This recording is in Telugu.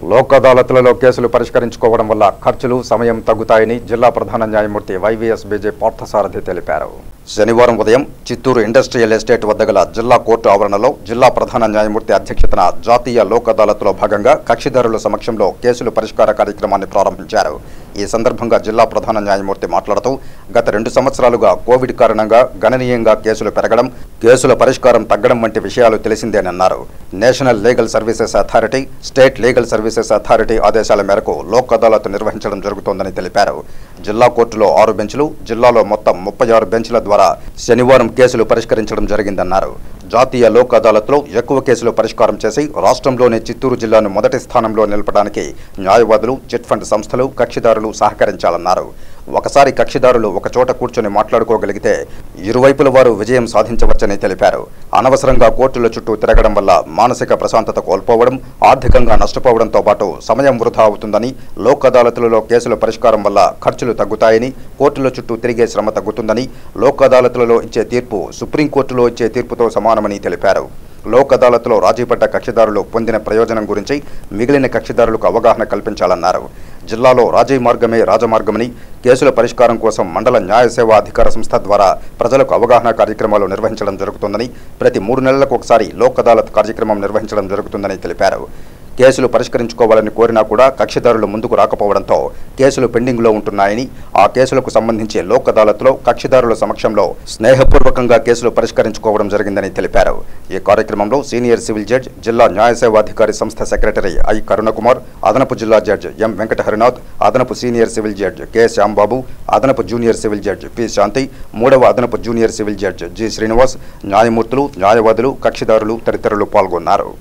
లోక్ అదాలత్లలో కేసులు పరిష్కరించుకోవడం వల్ల ఖర్చులు సమయం తగ్గుతాయని జిల్లా ప్రధాన న్యాయమూర్తి వైవీఎస్ బీజే పార్థసారథి తెలిపారు శనివారం ఉదయం చిత్తూరు ఇండస్ట్రియల్ ఎస్టేట్ వద్ద గల జిల్లా కోర్టు ఆవరణలో జిల్లా ప్రధాన న్యాయమూర్తి అధ్యక్షతన జాతీయ లోక్ అదాలత్లో భాగంగా కక్షిదారుల సమక్షంలో కేసులు పరిష్కార కార్యక్రమాన్ని ప్రారంభించారు ఈ సందర్భంగా జిల్లా ప్రధాన న్యాయమూర్తి మాట్లాడుతూ గత రెండు సంవత్సరాలుగా కోవిడ్ కారణంగా గణనీయంగా కేసులు పెరగడం కేసుల పరిష్కారం తగ్గడం వంటి విషయాలు తెలిసిందేనన్నారు national legal services authority state legal services authority ఆదేశాల మేరకు లోక్ అదాలత్ నిర్వహించడం జరుగుతోందని తెలిపారు జిల్లా కోర్టులో ఆరు బెంచ్లు జిల్లాలో మొత్తం ముప్పై ఆరు బెంచ్ల ద్వారా శనివారం కేసులు పరిష్కరించడం జరిగిందన్నారు జాతీయ లోక్ అదాలత్లో ఎక్కువ కేసులు పరిష్కారం చేసి రాష్ట్రంలోని చిత్తూరు జిల్లాను మొదటి స్థానంలో నిలపడానికి న్యాయవాదులు చిట్ ఫండ్ సంస్థలు కక్షిదారులు సహకరించాలన్నారు ఒకసారి కక్షిదారులు ఒక చోట కూర్చొని మాట్లాడుకోగలిగితే ఇరువైపుల వారు విజయం సాధించవచ్చని తెలిపారు అనవసరంగా కోర్టుల చుట్టూ తిరగడం వల్ల మానసిక ప్రశాంతత కోల్పోవడం ఆర్థికంగా నష్టపోవడంతో పాటు సమయం వృధా అవుతుందని లోక్ అదాలతులలో కేసుల పరిష్కారం వల్ల ఖర్చులు తగ్గుతాయని కోర్టుల చుట్టూ తిరిగే శ్రమ తగ్గుతుందని లోక్ అదాలతులలో ఇచ్చే తీర్పు సుప్రీంకోర్టులో ఇచ్చే తీర్పుతో సమానమని తెలిపారు లోక్ అదాలత్లో రాజీపడ్డ కక్షిదారులు పొందిన ప్రయోజనం గురించి మిగిలిన కక్షిదారులకు అవగాహన కల్పించాలన్నారు జిల్లాలో రాజీ మార్గమే రాజమార్గమని కేసుల పరిష్కారం కోసం మండల న్యాయ సేవా అధికార సంస్థ ద్వారా ప్రజలకు అవగాహన కార్యక్రమాలు నిర్వహించడం జరుగుతుందని ప్రతి మూడు నెలలకు ఒకసారి లోక్ అదాలత్ కార్యక్రమం నిర్వహించడం జరుగుతుందని తెలిపారు కేసులు పరిష్కరించుకోవాలని కోరినా కూడా కక్షిదారులు ముందుకు రాకపోవడంతో కేసులు పెండింగ్లో ఉంటున్నాయని ఆ కేసులకు సంబంధించి లోక్ అదాలత్లో కక్షిదారుల సమక్షంలో స్నేహపూర్వకంగా కేసులు పరిష్కరించుకోవడం జరిగిందని తెలిపారు ఈ కార్యక్రమంలో సీనియర్ సివిల్ జడ్జ్ జిల్లా న్యాయ సేవాధికారి సంస్థ సెక్రటరీ ఐ కరుణకుమార్ అదనపు జిల్లా జడ్జ్ ఎం వెంకట హరినాథ్ అదనపు senior civil judge K Shyambabu అదనపు junior civil judge P Shanti మూడవ అదనపు junior civil judge G Srinivas న్యాయమూర్తులు న్యాయవాదులు కక్షిదారులు తదితరులు పాల్గొన్నారు